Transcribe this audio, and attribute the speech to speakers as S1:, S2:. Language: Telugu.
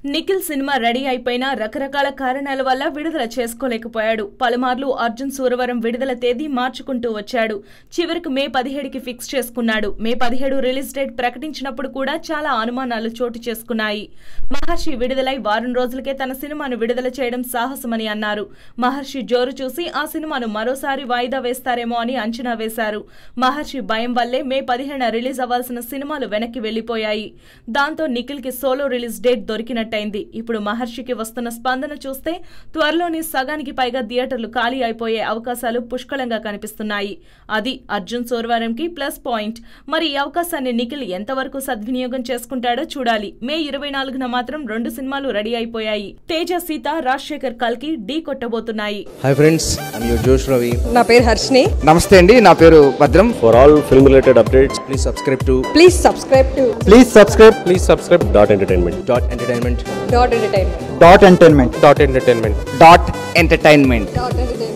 S1: నిఖిల్ సినిమా రెడీ అయిపోయినా రకరకాల కారణాల వల్ల విడుదల చేసుకోలేకపోయాడు పలుమార్లు అర్జున్ సూరవరం విడుదల తేదీ మార్చుకుంటూ వచ్చాడు చివరికి మే పదిహేడుకి ఫిక్స్ చేసుకున్నాడు మే పదిహేడు రిలీజ్ డేట్ ప్రకటించినప్పుడు కూడా చాలా అనుమానాలు చోటు చేసుకున్నాయి మహర్షి విడుదలై వారం రోజులకే తన సినిమాను విడుదల చేయడం సాహసమని అన్నారు మహర్షి జోరు చూసి ఆ సినిమాను మరోసారి వాయిదా వేస్తారేమో అని అంచనా వేశారు మహర్షి భయం వల్లే మే పదిహేన రిలీజ్ అవ్వాల్సిన సినిమాలు వెనక్కి వెళ్లిపోయాయి దాంతో నిఖిల్ కి సోలో రిలీజ్ డేట్ దొరికినట్టయింది ఇప్పుడు మహర్షికి వస్తున్న స్పందన చూస్తే త్వరలోనే సగానికి పైగా థియేటర్లు ఖాళీ అయిపోయే అవకాశాలు పుష్కలంగా కనిపిస్తున్నాయి అది అర్జున్ సోర్వారంకి ప్లస్ పాయింట్ మరి ఈ అవకాశాన్ని నిఖిల్ ఎంతవరకు సద్వినియోగం చేసుకుంటాడో చూడాలి మే ఇరవై నాలుగున మాత్రం రెండు సినిమాలు రెడీ అయిపోయాయి తేజ సీత రాజశేఖర్ కల్కి ఢీ కొట్టబోతున్నాయి
S2: hi friends I'm your Josh Ravi
S3: నా పేరు హర్షిని
S2: నమస్తే అండి నా పేరు భద్రం
S4: For all film related updates,
S2: please subscribe to
S3: please subscribe to
S4: please subscribe. Please subscribe. Dot entertainment.
S2: Dot entertainment
S3: dot entertainment
S4: Dot entertainment. Dot entertainment.
S2: Dot entertainment
S3: dot entertainment